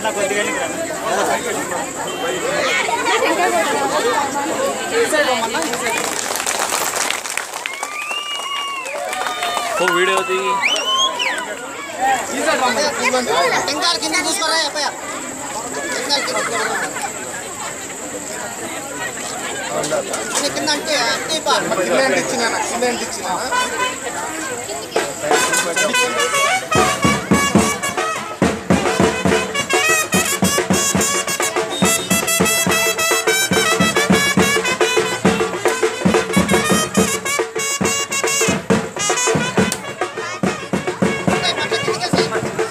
ఓ video దిగి టెంకాయలు కింద చూసుకోరా అప్పయ్య టెంకాయలు కింద చూసుకోరా. అన్ని కింద అంటే అంటే పా. సిమెంట్ ఇచ్చిన సిమెంట్ ఇచ్చిన అంటే పట్ల కిందకేసి.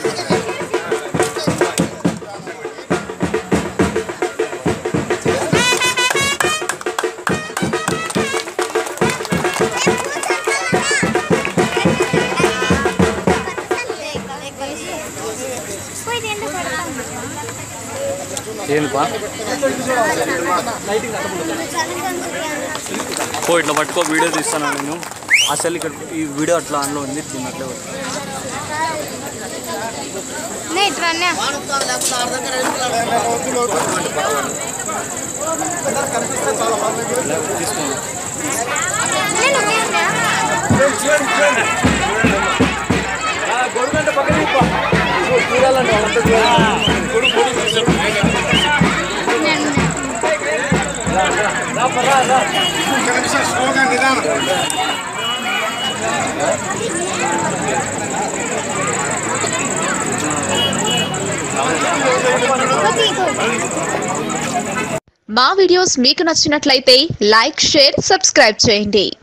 ఏందిపా ఓ ఇట్లా పట్టుకో వీడియో తీస్తాను నేను అసలు ఇక్కడ ఈ వీడియో అట్లా ఆన్లో ఉంది దీన్ని అట్లే పట్టుకో. ఇట్రన్నా వాడుతాను లేకపోతే ఆడ దగ్గర వెళ్ళి ఇలా తీసుకోండి ఒక నిమిషం స్లోగా నిదానం మా వీడియోస్ మీకు నచ్చినట్లయితే లైక్ షేర్ సబ్స్క్రైబ్ చేయండి